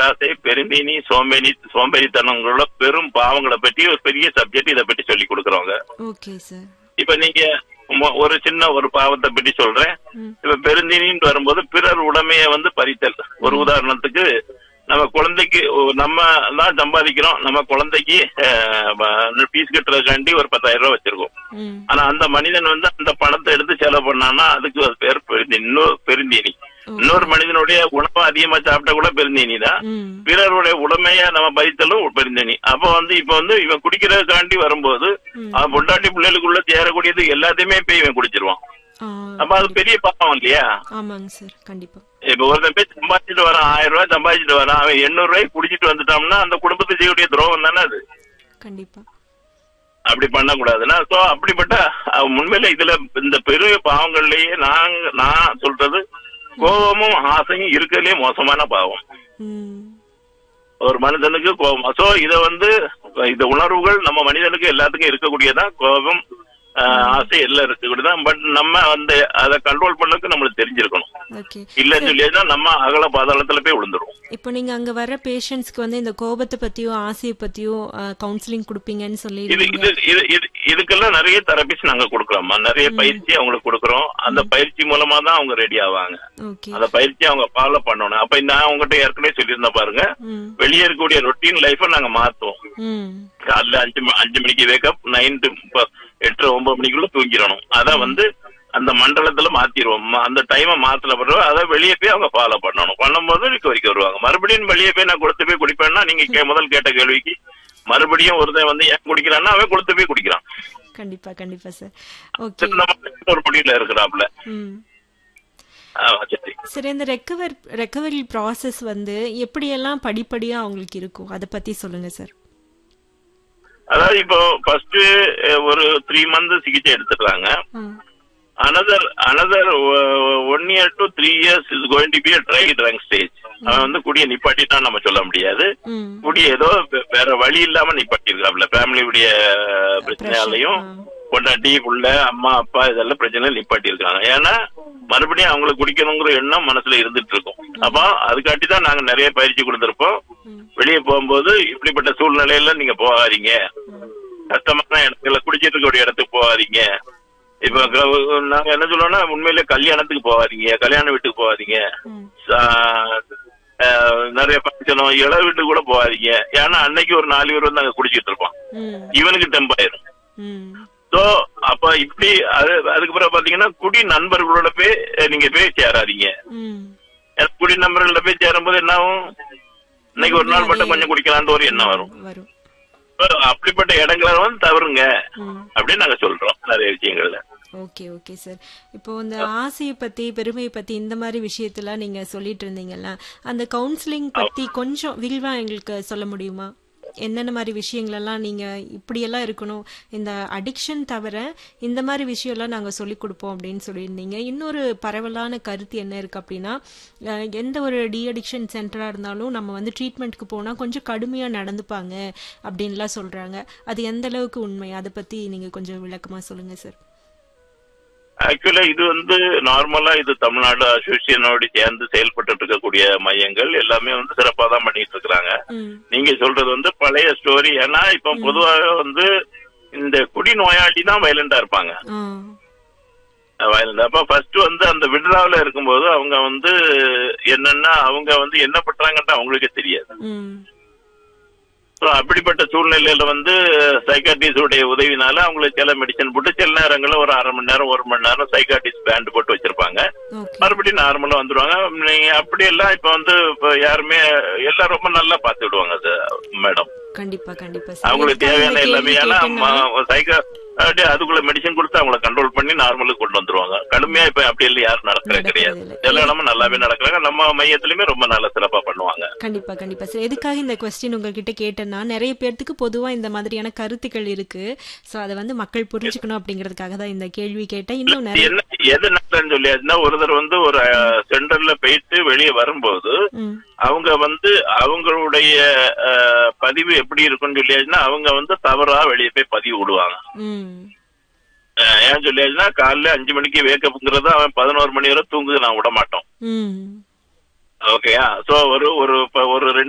பேராசை பெருந்தீனி சோம்பேறி சோம்பேறித்தனங்களோட பெரும் பாவங்களை பற்றி ஒரு பெரிய சப்ஜெக்ட் இதை பற்றி சொல்லி கொடுக்குறவங்க ஓகே சார் இப்ப நீங்க மொ- ஒரு சின்ன ஒரு பாவத்தை பற்றி சொல்றேன் ம் இப்ப பெருந்தீனின்னு வரும்போது பிறர் உடைமையை வந்து பறித்தல் ஒரு உதாரணத்துக்கு நம்ம குழந்தைக்கு ஒ- நம்ம தான் சம்பாதிக்கிறோம் நம்ம குழந்தைக்கு ஃபீஸ் கட்டுறதுக்காண்டி ஒரு பத்தாயிரம் ரூபாய் வச்சிருக்கோம் ம் ஆனா அந்த மனிதன் வந்து அந்த பணத்தை எடுத்து செலவு பண்ணான்னா அதுக்கு ஒரு பேர் பெருந்தீனி இன்னொரு பெருந்தீனி இன்னொரு மனிதனுடைய உணவை அதிகமா சாப்பிட்டா கூட பெருந்தீனி தான் ம் பிறருடைய உடமைய நம்ம பறித்தலும் பெருந்தீனி அப்ப வந்து இப்ப வந்து இவன் குடிக்கிறதுக்காண்டி வரும்போது ம். அவன் பொண்டாட்டி பிள்ளைகளுக்குள்ள சேரக்கூடியது எல்லாத்தையுமே போய் இவன் குடிச்சிருவான் ஆ, அப்ப அது பெரிய பாவம் இல்லையா ஆமாங்க சார் கண்டிப்பா இப்ப ஒருத்தன் போய் சம்பாதிச்சுட்டு வரான் ஆயிரம் ரூபாய் சம்பாதிச்சுட்டு வரான் அவன் எண்ணூறு ரூபாய்க்கு குடிச்சிட்டு வந்துட்டான்னா அந்த குடும்பத்துக்கு செய்யக்கூடிய துரோகம் தானே அது கண்டிப்பா அப்படி பண்ணக்கூடாதுன்னா சோ அப்படிப்பட்ட அஹ், உண்மையில இதுல இந்த பெரிய பாவங்கள்லயே நான் நான் சொல்றது கோபமும் ஆசையும் இருக்கிறதுலே மோசமான பாவம் ம் ஒரு மனிதனுக்கு கோபம் சோ இத வந்து இந்த உணர்வுகள் நம்ம மனிதனுக்கு எல்லாத்துக்கும் இருக்கக்கூடியதான் கோபம் ஆஹ், ஆசை எல்லாம் இருக்கக்கூடியதான் பட் நம்ம வந்து அதை கண்ட்ரோல் பண்ணதுக்கு நம்மளுக்கு தெரிஞ்சிருக்கணும் ஓகே இல்லன்னு சொல்லியா நம்ம அகல பாதாளத்துல போய் விழுந்துருவோம் இப்போ நீங்க அங்க வர பேஷண்ட்ஸ்க்கு வந்து இந்த கோபத்தை பத்தியும் ஆசையை பத்தியும் கவுன்சிலிங் கொடுப்பீங்கன்னு இது சொல்லிடுவீங்க இது இது இது இதுக்கெல்லாம் நிறைய தெரபிஸ் நாங்க கொடுக்குறோமா நிறைய பயிற்சி அவங்களுக்கு கொடுக்குறோம் அந்த பயிற்சி மூலமா தான் அவங்க ரெடி ஆவாங்க ஓகே அந்த பயிற்சி அவங்க ஃபாலோ பண்ணணும் அப்ப நான் உங்ககிட்ட ஏற்கனவே சொல்லியிருந்தேன் பாருங்க ம் வெளியே இருக்கக்கூடிய ரொட்டீன் லைஃப நாங்க மாத்துவோம் ம் காலைல அஞ்சு ம- அஞ்சு மணிக்கு வேக்கப் நைன் டு எட்டு ஒன்பது மணிக்குள்ள தூங்கிடணும் அத வந்து அந்த மண்டலத்துல மாத்திடுவோம் ம- அந்த டைமை மாத்தல பிறகு அதை வெளியே போய் அவங்க ஃபாலோ பண்ணணும் பண்ணும்போது ரிகவரிக்கு வருவாங்க மறுபடியும் வெளியே போய் நான் கொடுத்து போய் குடிப்பேன்னா நீங்க கே- முதல் கேட்ட கேள்விக்கு மறுபடியும் ஒருத்தன் வந்து ஏன் குடிக்கிறான்னா அவன் கொடுத்து போய் குடிக்கிறான் கண்டிப்பா கண்டிப்பா சார் ஓகே சின்ன மக்கள் ஒரு முடிவுல இருக்கிறாப்ல ம் ஆ, சரி சரி இந்த ரெக்கவர் ரெக்கவரி ப்ராசஸ் வந்து எப்படியெல்லாம் படிப்படியா அவங்களுக்கு இருக்கும் அதை பத்தி சொல்லுங்க சார் அதாவது இப்போ ஃபர்ஸ்ட் ஒரு த்ரீ மந்த் சிகிச்சை எடுத்துடுறாங்க hmm another another one year to three years is going to be dry drunk stage அவன் வந்து குடிய நிப்பாட்டிட்டான் நம்ம சொல்ல முடியாது ம் குடி ஏதோ வே- வேற வழி இல்லாம நிப்பாட்டிருக்காப்ல ஃபேமிலியுடைய பிரச்சனையாலையும் ஆ. பொண்டாட்டி புள்ள அம்மா அப்பா இதெல்லாம் பிரச்சனை நிப்பாட்டி இருக்காங்க ஏன்னா மறுபடியும் அவங்களுக்கு குடிக்கணுங்கிற எண்ணம் மனசுல இருந்துட்டு இருக்கும் அப்போ அதுக்காட்டி தான் நாங்க நிறைய பயிற்சி கொடுத்திருப்போம் ம் வெளியே போகும்போது இப்படிப்பட்ட சூழ்நிலையில நீங்க போகாதீங்க கஷ்டமான இடத்துல குடிச்சிட்டு இருக்கக்கூடிய இடத்துக்கு போகாதீங்க இப்ப க- நாங்க என்ன சொல்லுவோம்னா உண்மையிலே கல்யாணத்துக்கு போகாதீங்க கல்யாண வீட்டுக்கு போகாதீங்க ம் சா- அஹ் நிறைய ஃபங்க்ஷனோ இள வீட்டுக்கு கூட போகாதீங்க ஏன்னா அன்னைக்கு ஒரு நாலு பேர் வந்து அங்க குடிச்சிட்டு இருப்பான் ம் இவனுக்கு டெம்பாயிரும் ம் சோ அப்ப இப்படி அது அதுக்கு பிறகு பாத்தீங்கன்னா குடி நண்பர்களோட போய் அஹ், நீங்க போய் சேராதீங்க ம் ஏன்னா குடி நண்பர்களோட போய் சேரும்போது என்ன ஆகும் இன்னைக்கு ஒரு நாள் மட்டும் கொஞ்சம் குடிக்கலாம்னு ஒரு எண்ணம் வரும் வரும் So, அப்படிப்பட்ட இடங்களை வந்து தவறுங்க ம் அப்படின்னு நாங்க சொல்றோம் நிறைய விஷயங்கள்ல ஓகே ஓகே சார் இப்போ இந்த ஆசையை பத்தி பெருமையை பத்தி இந்த மாதிரி விஷயத்தெல்லாம் நீங்க சொல்லிட்டு இருந்தீங்கல்ல அந்த கவுன்சிலிங் பத்தி கொஞ்சம் விரிவா எங்களுக்கு சொல்ல முடியுமா என்னென்ன மாதிரி விஷயங்களெல்லாம் நீங்க இப்படியெல்லாம் இருக்கணும் இந்த அடிக்ஷன் தவிர இந்த மாதிரி விஷயம்லாம் நாங்க சொல்லி கொடுப்போம் அப்படின்னு சொல்லியிருந்தீங்க இன்னொரு பரவலான கருத்து என்ன இருக்கு அப்படின்னா அஹ், எந்த ஒரு டி அடிக்ஷன் சென்டரா இருந்தாலும் நம்ம வந்து ட்ரீட்மெண்ட்க்கு போனா கொஞ்சம் கடுமையா நடந்துப்பாங்க அப்படின்லாம் சொல்றாங்க அது எந்த அளவுக்கு உண்மை அதை பத்தி நீங்க கொஞ்சம் விளக்கமா சொல்லுங்க சார் ஆக்சுவலா இது வந்து நார்மலா இது தமிழ்நாடு அசோசியேஷனோடு சேர்ந்து செயல்பட்டு இருக்கக்கூடிய மையங்கள் எல்லாமே வந்து சிறப்பா தான் பண்ணிட்டு இருக்காங்க ம் நீங்க சொல்றது வந்து பழைய ஸ்டோரி ஏன்னா இப்ப பொதுவாக வந்து இந்த குடி நோயாளி தான் வயலண்டா இருப்பாங்க ஆ வயலண்ட் அப்ப ஃபர்ஸ்ட் வந்து அந்த விடுறாவில இருக்கும்போது அவங்க வந்து என்னன்னா அவங்க வந்து என்ன பண்றாங்கன்னு அவங்களுக்கே தெரியாது ம் So, அப்படிப்பட்ட சூழ்நிலையில வந்து சைக்காட்டிஸ்ட் உடைய உதவினால அவங்களுக்கு சில மெடிசன் போட்டு சில நேரங்கள்ல ஒரு அரை மணி நேரம் ஒரு மணி நேரம் சைக்காட்டிஸ்ட் பேண்ட் போட்டு வச்சிருப்பாங்க ஓகே மறுபடியும் நார்மலா வந்துருவாங்க நீங்க அப்படி எல்லாம் இப்ப வந்து இப்ப யாருமே எல்லாம் ரொம்ப நல்லா பாத்து விடுவாங்க மேடம் கண்டிப்பா கண்டிப்பா சார் அவங்களுக்கு எதுக்காக தேவையான இந்த எல்லாமே கேள்வி ஏன்னா கேட்டேன்னா, சைக்கோ அதுக்குள்ள மெடிசன் கொடுத்து அவங்கள கண்ட்ரோல் பண்ணி நார்மலுக்கு கொண்டு வந்துருவாங்க கடுமையா இப்ப அப்படி எல்லாம் யாரும் நடக்கிறது நடக்கிறது கிடையாது இல்ல. எல்லா இடமும் நல்லாவே நடக்கிறாங்க நம்ம மையத்திலுமே ரொம்ப நல்ல சிறப்பா பண்ணுவாங்க கண்டிப்பா கண்டிப்பா சார் எதுக்காக இந்த கொஸ்டின் உங்ககிட்ட கேட்டேன்னா நிறைய பேர்த்துக்கு பொதுவா இந்த மாதிரியான கருத்துக்கள் இருக்கு சோ அதை வந்து மக்கள் புரிஞ்சுக்கணும் அப்படிங்கிறதுக்காக தான் இந்த கேள்வி கேட்டேன் இன்னும் நிறைய என்ன எது நடந்ததுன்னு சொல்லியாச்சுன்னா ஒருத்தர் வந்து ஒரு சென்டர்ல போயிட்டு வெளியே வரும்போது ம் அவங்க வந்து அவங்களுடைய அஹ், பதிவு எப்படி இருக்கும்னு சொல்லியாச்சுன்னா அவங்க வந்து தவறா வெளியே போய் பதிவு விடுவாங்க ம் அஹ், ஏன் சொல்லியாச்சுன்னா காலைல அஞ்சு மணிக்கு வேக்கப்புங்கிறது அவன் பதினோரு மணி வரை தூங்குது நான் விட மாட்டோம் ம் ஓகேயா சோ ஒரு ஒரு இப்ப ஒரு ரெண்டு